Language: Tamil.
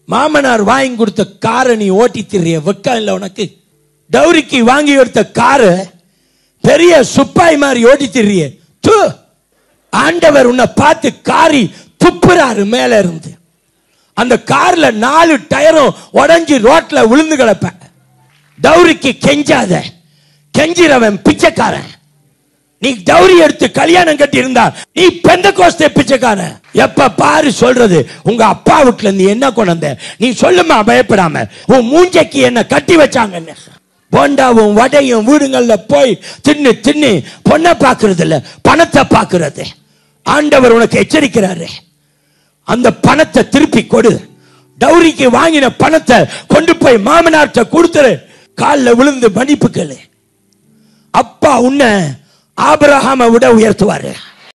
மாமனார் வாங்கி கொடுத்த காரை நீ ஓட்டி திரிய வெக்கம் இல்லை உனக்கு டௌரிக்கு வாங்கி கொடுத்த காரை பெரிய சுப்பாய் மாதிரி ஓட்டி திரிய தூ ஆண்டவர் உன்னை பார்த்து காரி துப்புறாரு மேல இருந்து அந்த கார்ல நாலு டயரும் உடைஞ்சு ரோட்ல விழுந்து கிடப்ப டௌரிக்கு கெஞ்சாத கெஞ்சிறவன் பிச்சைக்காரன் நீ டௌரி எடுத்து கல்யாணம் கட்டி இருந்தா நீ பெந்த கோஸ்தே பிச்சைக்காரன் எப்ப பாரு சொல்றது உங்க அப்பா வீட்டுல இருந்து என்ன கொண்டு வந்த நீ சொல்லுமா பயப்படாம உன் மூஞ்சைக்கு என்ன கட்டி வச்சாங்கன்னு போண்டாவும் வடையும் வீடுங்கள்ல போய் தின்னு தின்னு பொண்ணை பாக்குறது இல்ல பணத்தை பாக்குறது ஆண்டவர் உனக்கு எச்சரிக்கிறாரு அந்த பணத்தை திருப்பி கொடு டௌரிக்கு வாங்கின பணத்தை கொண்டு போய் மாமனார்ட்ட கொடுத்துரு காலில் விழுந்து மன்னிப்பு கேளு அப்பா உன்னை ஆபிரகாமை விட உயர்த்துவாரு